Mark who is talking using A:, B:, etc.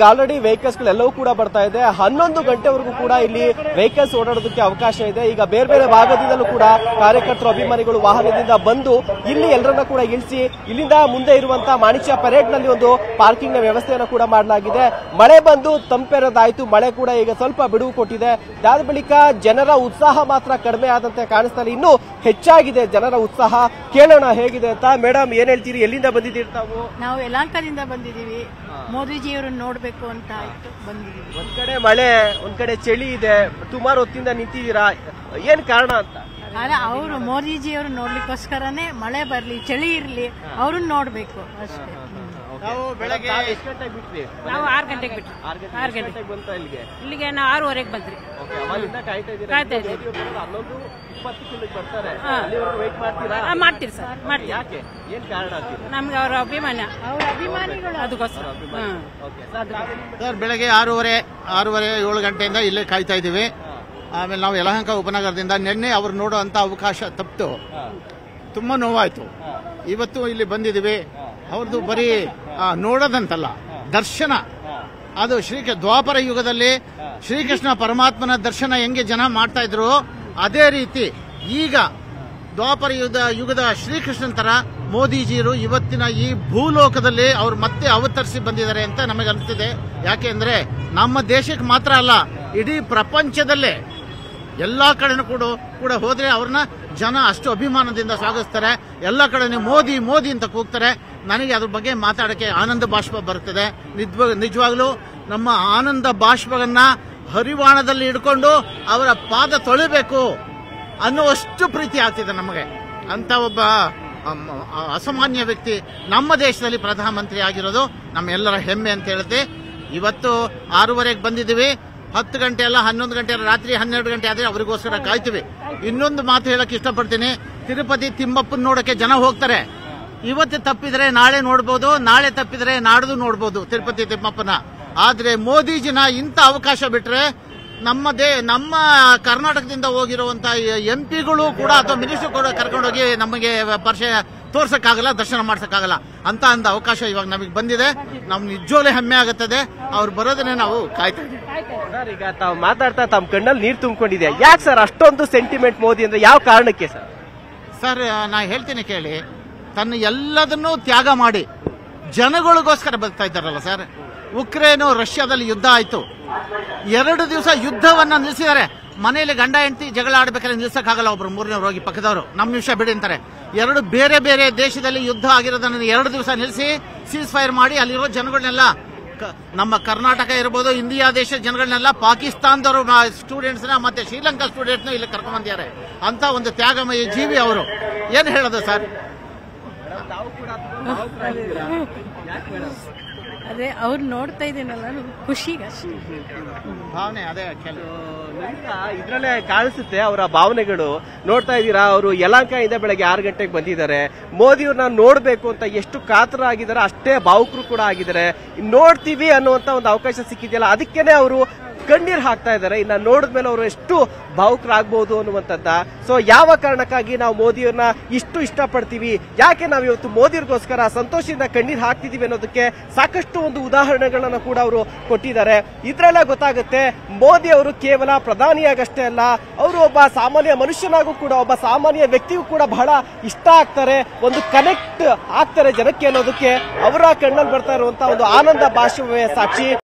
A: ಈಗ already vehicles ಎಲ್ಲವೂ ಕೂಡ ಬರ್ತಾ ಇದೆ ಹನ್ನೊಂದು ಗಂಟೆವರೆಗೂ ಕೂಡ ಇಲ್ಲಿ ವೆಹಿಕಲ್ಸ್ ಓಡಾಡೋದಕ್ಕೆ ಅವಕಾಶ ಇದೆ ಈಗ ಬೇರೆ ಬೇರೆ ಭಾಗದಿಂದಲೂ ಕೂಡ ಕಾರ್ಯಕರ್ತರು ಅಭಿಮಾನಿಗಳು ವಾಹನದಿಂದ ಬಂದು ಇಲ್ಲಿ ಎಲ್ಲರನ್ನ ಕೂಡ ಇಳಿಸಿ ಇಲ್ಲಿಂದ ಮುಂದೆ ಇರುವಂತಹ ಮಾಣಿಕ್ಯ ಪರೇಡ್ ನಲ್ಲಿ ಒಂದು ಪಾರ್ಕಿಂಗ್ ನ ವ್ಯವಸ್ಥೆಯನ್ನು ಕೂಡ ಮಾಡಲಾಗಿದೆ ಮಳೆ ಬಂದು ತಂಪೆರದಾಯ್ತು ಮಳೆ ಕೂಡ ಈಗ ಸ್ವಲ್ಪ ಬಿಡುವು ಕೊಟ್ಟಿದೆ ಅದಾದ ಬಳಿಕ ಜನರ ಉತ್ಸಾಹ ಮಾತ್ರ ಕಡಿಮೆ ಆದಂತೆ ಕಾಣಿಸ್ತಾ ಇಲ್ಲ ಇನ್ನು ಹೆಚ್ಚಾಗಿದೆ ಜನರ ಉತ್ಸಾಹ ಕೇಳೋಣ ಹೇಗಿದೆ ಅಂತ ಮೇಡಮ್ ಏನ್ ಹೇಳ್ತೀರಿ ಎಲ್ಲಿಂದ ಬಂದಿದ್ದೀರಿ ತಾವು
B: ನಾವು ಯಲಹಂಕದಿಂದ ಬಂದಿದ್ದೀವಿ ಮೋದಿಜಿಯವರನ್ನ ನೋಡ್ಬೇಕು ಅಂತ ಆಯ್ತು ಬಂದಿದ್ದೀವಿ
A: ಒಂದ್ ಕಡೆ ಮಳೆ ಒಂದ್ ಕಡೆ ಚಳಿ ಇದೆ ಸುಮಾರು ಹೊತ್ತಿಂದ ನಿಂತಿದ್ದೀರಾ ಏನ್ ಕಾರಣ ಅಂತ
B: ಆದ್ರೆ ಅವರು ಮೋದಿಜಿಯವರು ನೋಡ್ಲಿಕ್ಕೋಸ್ಕರನೇ ಮಳೆ ಬರ್ಲಿ ಚಳಿ ಇರ್ಲಿ ಅವ್ರನ್ನ ನೋಡ್ಬೇಕು ಅಷ್ಟೇ
A: ನಾವು ಬೆಳಗ್ಗೆ ಎಷ್ಟು ಗಂಟೆಗೆ ಬಿಟ್ರಿ
C: ನಾವು ಆರು ಗಂಟೆಗೆ ಬಿಟ್ರಿ
A: ಆರು ಗಂಟೆ
C: ಆರು
A: ಎಷ್ಟು
C: ಗಂಟೆ
A: ಗಂಟೆಗೆ ಬಂತ ಇಲ್ಲಿಗೆ
C: ಇಲ್ಲಿಗೆ ನಾವು ಆರೂವರೆಗೆ ಬಂದ್ರಿ
A: ಓಕೆ ಅವಾಗಿಂದ ಕಾಯ್ತಾ ಇದ್ದೀರಾ
C: ಕಾಯ್ತಾ ಇದ್ದೀವಿ.
A: ಮೋದಿ ಅವರು ಬರೋದು ಹನ್ನೊಂದು ಇಪ್ಪತ್ತಕ್ಕೆ ಇಲ್ಲಿಗೆ ಬರ್ತಾರೆ
C: ಹಾ.
A: ಅಲ್ಲಿವರೆಗೂ ವೇಟ್ ಮಾಡ್ತೀರಾ
C: ಆ, ಮಾಡ್ತೀರಿ ಸರ್ ಮಾಡ್ತೀವಿ
A: ಯಾಕೆ ಏನ್ ಕಾರಣ ಅಂತೀರಿ
C: ನಮ್ಗೆ ಅವರ ಅಭಿಮಾನ
B: ಅವ್ರ ಅಭಿಮಾನಿಗಳು
C: ಅದಕ್ಕೋಸ್ಕರ ಹ್ಮ್
A: ಓಕೆ
D: ಸರ್ ಬೆಳಗ್ಗೆ ಆರೂವರೆ ಆರೂವರೆ ಏಳು ಗಂಟೆಯಿಂದ ಇಲ್ಲೇ ಕಾಯ್ತಾ ಇದ್ದೀವಿ ಆಮೇಲೆ ನಾವು ಯಲಹಂಕ ಉಪನಗರದಿಂದ ನಿನ್ನೆ ಅವ್ರು ನೋಡುವಂತ ಅವಕಾಶ ತಪ್ಪಿತು ತುಂಬಾ ನೋವಾಯ್ತು ಇವತ್ತು ಇಲ್ಲಿ ಬಂದಿದ್ದೀವಿ ಅವ್ರದ್ದು ಬರೀ ಆ, ನೋಡೋದಂತಲ್ಲ ದರ್ಶನ ಅದು ಶ್ರೀಕ ದ್ವಾಪರ ಯುಗದಲ್ಲಿ ಶ್ರೀಕೃಷ್ಣ ಪರಮಾತ್ಮನ ದರ್ಶನ ಹೆಂಗೆ ಜನ ಮಾಡ್ತಾ ಇದ್ರು ಅದೇ ರೀತಿ ಈಗ ದ್ವಾಪರ ಯುಗದ ಯುಗದ ಶ್ರೀಕೃಷ್ಣನ್ ತರ ಮೋದಿಜಿಯರು ಇವತ್ತಿನ ಈ ಭೂಲೋಕದಲ್ಲಿ ಅವ್ರು ಮತ್ತೆ ಅವತರಿಸಿ ಬಂದಿದ್ದಾರೆ ಅಂತ ನಮಗೆ ಅನಿಸ್ತಿದೆ ಯಾಕೆ ಅಂದ್ರೆ ನಮ್ಮ ದೇಶಕ್ಕೆ ಮಾತ್ರ ಅಲ್ಲ ಇಡೀ ಪ್ರಪಂಚದಲ್ಲೇ ಎಲ್ಲಾ ಕಡೆನೂ ಕೂಡ ಕೂಡ ಹೋದ್ರೆ ಅವ್ರನ್ನ ಜನ ಅಷ್ಟು ಅಭಿಮಾನದಿಂದ ಸ್ವಾಗತಿಸ್ತಾರೆ ಎಲ್ಲ ಕಡೆ ಮೋದಿ ಮೋದಿ ಅಂತ ಕೂಗ್ತಾರೆ ನನಗೆ ಅದ್ರ ಬಗ್ಗೆ ಮಾತಾಡಕ್ಕೆ ಆನಂದ ಬಾಷ್ಪ ಬರ್ತದೆ ನಿಜವ- ನಿಜವಾಗ್ಲೂ ನಮ್ಮ ಆನಂದ ಬಾಷ್ಪವನ್ನ ಹರಿವಾಣದಲ್ಲಿ ಇಟ್ಕೊಂಡು ಅವರ ಪಾದ ತೊಳಿಬೇಕು ಅನ್ನುವಷ್ಟು ಪ್ರೀತಿ ಆಗ್ತಿದೆ ನಮಗೆ ಅಂತ ಒಬ್ಬ ಅಮ್, ಅ- ಅಸಾಮಾನ್ಯ ವ್ಯಕ್ತಿ ನಮ್ಮ ದೇಶದಲ್ಲಿ ಪ್ರಧಾನಮಂತ್ರಿ ಆಗಿರೋದು ನಮ್ಮೆಲ್ಲರ ಹೆಮ್ಮೆ ಅಂತ ಹೇಳುತ್ತೆ ಇವತ್ತು ಆರೂವರೆಗೆ ಬಂದಿದ್ದೀವಿ ಹತ್ತು ಗಂಟೆ ಅಲ್ಲ ಹನ್ನೊಂದು ಗಂಟೆ ಅಲ್ಲ ರಾತ್ರಿ ಹನ್ನೆರಡು ಗಂಟೆ ಆದ್ರೆ ಅವರಿಗೋಸ್ಕರ ಕಾಯ್ತೀವಿ ಇನ್ನೊಂದು ಮಾತು ಹೇಳಕ್ ಇಷ್ಟಪಡ್ತೀನಿ ತಿರುಪತಿ ತಿಮ್ಮಪ್ಪನ ನೋಡಕ್ಕೆ ಜನ ಹೋಗ್ತಾರೆ ಇವತ್ತು ತಪ್ಪಿದ್ರೆ ನಾಳೆ ನೋಡ್ಬೋದು ನಾಳೆ ತಪ್ಪಿದ್ರೆ ನಾಡ್ದು ನೋಡ್ಬೋದು ತಿರುಪತಿ ತಿಮ್ಮಪ್ಪನ ಆದ್ರೆ ಮೋದಿಜಿನ ಇಂಥ ಅವಕಾಶ ಬಿಟ್ರೆ ನಮ್ಮ ದೇ ನಮ್ಮ ಕರ್ನಾಟಕದಿಂದ ಹೋಗಿರುವಂತ ಎಂ ಪಿಗಳು ಕೂಡ ಅಥವಾ ಮಿನಿಸ್ಟರ್ ಕೂಡ ಕರ್ಕೊಂಡೋಗಿ ನಮಗೆ ಪರಿಚಯ ತೋರ್ಸಕ್ಕಾಗಲ್ಲ ದರ್ಶನ ಮಾಡ್ಸಕ್ಕಾಗಲ್ಲ ಅಂತ ಒಂದು ಅವಕಾಶ ಇವಾಗ ನಮಗೆ ಬಂದಿದೆ ನಮ್ ನಿಜವಾಗ್ಲೂ ಹೆಮ್ಮೆ ಆಗುತ್ತದೆ ಅವ್ರು ಬರೋದನ್ನೇ ನಾವು ಕಾಯ್ತಾ ಇದ್ದೀವಿ
A: ಸರ್ ಈಗ ತಾವು ಮಾತಾಡ್ತಾ ತಮ್ಮ ಕಣ್ಣಲ್ಲಿ ನೀರು ತುಂಬಿಕೊಂಡಿದೆ ಯಾಕೆ ಸರ್ ಅಷ್ಟೊಂದು ಸೆಂಟಿಮೆಂಟ್ ಮೋದಿ ಅಂದ್ರೆ ಯಾವ ಕಾರಣಕ್ಕೆ ಸರ್
D: ಸರ್ ನಾ ಹೇಳ್ತೀನಿ ಕೇಳಿ ತನ್ನ ಎಲ್ಲದನ್ನೂ ತ್ಯಾಗ ಮಾಡಿ ಜನಗಳಿಗೋಸ್ಕರ ಬರ್ತಾ ಇದ್ದಾರಲ್ಲ ಸರ್ ಉಕ್ರೇನು ರಷ್ಯಾದಲ್ಲಿ ಯುದ್ಧ ಆಯ್ತು ಎರಡು ದಿವಸ ಯುದ್ಧವನ್ನ ನಿಲ್ಲಿಸಿದ್ದಾರೆ ಮನೆಯಲ್ಲಿ ಗಂಡ ಹೆಂಡತಿ ಜಗಳ ಆಡ್ಬೇಕಾದ್ರೆ ನಿಲ್ಸಕ್ಕಾಗಲ್ಲ ಒಬ್ರು ಮೂರನೇ ಹೋಗಿ ಪಕ್ಕದವರು ನಮ್ ನಿಮಿಷ ಬಿಡಿ ಅಂತಾರೆ ಎರಡು ಬೇರೆ ಬೇರೆ ದೇಶದಲ್ಲಿ ಯುದ್ಧ ಆಗಿರೋದನ್ನ ಎರಡು ದಿವಸ ನಿಲ್ಲಿಸಿ ಸೀಸ್ ಫೈರ್ ಮಾಡಿ ಅಲ್ಲಿರೋ ಜನಗಳನ್ನೆಲ್ಲ ಕ- ನಮ್ಮ ಕರ್ನಾಟಕ ಇರ್ಬೋದು ಇಂಡಿಯಾ ದೇಶದ ಜನಗಳನ್ನೆಲ್ಲ ಪಾಕಿಸ್ತಾನದವರು ಸ್ಟೂಡೆಂಟ್ಸ್ ನ ಮತ್ತೆ ಶ್ರೀಲಂಕಾ ಸ್ಟೂಡೆಂಟ್ಸ್ ನ ಇಲ್ಲಿ ಕರ್ಕೊಂಡ್ ಬಂದಿದ್ದಾರೆ ಅಂತ ಒಂದು ತ್ಯಾಗಮಯ ಜೀವಿ ಅವರು ಏನ್ ಹೇಳೋದು ಸರ್
B: ಅದೇ ಅವ್ರು ನೋಡ್ತಾ ಇದ್ದೀನಲ್ಲ ನಮ್ಗೆ ಖುಷಿಗೆ ಅಷ್ಟೇ
D: ಭಾವನೆ ಅದೇ ಕೆಲವು
A: ಇದ್ರಲ್ಲೇ ಕಾಣಿಸುತ್ತೆ ಅವರ ಭಾವನೆಗಳು ನೋಡ್ತಾ ಇದ್ದೀರಾ ಅವರು ಯಲಹಂಕದಿಂದ ಬೆಳಗ್ಗೆ ಆರು ಗಂಟೆಗೆ ಬಂದಿದ್ದಾರೆ ಮೋದಿ ಅವ್ರನ್ನ ನೋಡ್ಬೇಕು ಅಂತ ಎಷ್ಟು ಕಾತರ ಆಗಿದ್ದಾರೆ ಅಷ್ಟೇ ಭಾವುಕರು ಕೂಡ ಆಗಿದ್ದಾರೆ ನೋಡ್ತೀವಿ ಅನ್ನುವಂತ ಒಂದು ಅವಕಾಶ ಸಿಕ್ಕಿದೆಯಲ್ಲ ಅದಕ್ಕೇನೆ ಅವರು ಕಣ್ಣೀರ್ ಹಾಕ್ತಾ ಇದ್ದಾರೆ ಇನ್ನ ನೋಡಿದ್ಮೇಲೆ ಅವರು ಎಷ್ಟು ಭಾವುಕರಾಗಬಹುದು ಅನ್ನುವಂಥದ್ದ ಸೊ ಯಾವ ಕಾರಣಕ್ಕಾಗಿ ನಾವು ಮೋದಿಯವ್ರನ್ನ ಇಷ್ಟು ಇಷ್ಟಪಡ್ತೀವಿ ಯಾಕೆ ನಾವು ಇವತ್ತು ಮೋದಿಯರ್ಗೋಸ್ಕರ ಸಂತೋಷದಿಂದ ಕಣ್ಣೀರ್ ಹಾಕ್ತಿದೀವಿ ಅನ್ನೋದಕ್ಕೆ ಸಾಕಷ್ಟು ಒಂದು ಉದಾಹರಣೆಗಳನ್ನ ಕೂಡ ಅವರು ಕೊಟ್ಟಿದ್ದಾರೆ ಇದ್ರಲ್ಲೇ ಗೊತ್ತಾಗುತ್ತೆ ಮೋದಿ ಅವರು ಕೇವಲ ಪ್ರಧಾನಿಯಾಗಷ್ಟೇ ಅಲ್ಲ ಅವರು ಒಬ್ಬ ಸಾಮಾನ್ಯ ಮನುಷ್ಯನಾಗೂ ಕೂಡ ಒಬ್ಬ ಸಾಮಾನ್ಯ ವ್ಯಕ್ತಿಗೂ ಕೂಡ ಬಹಳ ಇಷ್ಟ ಆಗ್ತಾರೆ ಒಂದು ಕನೆಕ್ಟ್ ಆಗ್ತಾರೆ ಜನಕ್ಕೆ ಅನ್ನೋದಕ್ಕೆ ಅವರ ಕಣ್ಣಲ್ಲಿ ಬರ್ತಾ ಇರುವಂತಹ ಒಂದು ಆನಂದ ಭಾಷವೇ ಸಾಕ್ಷಿ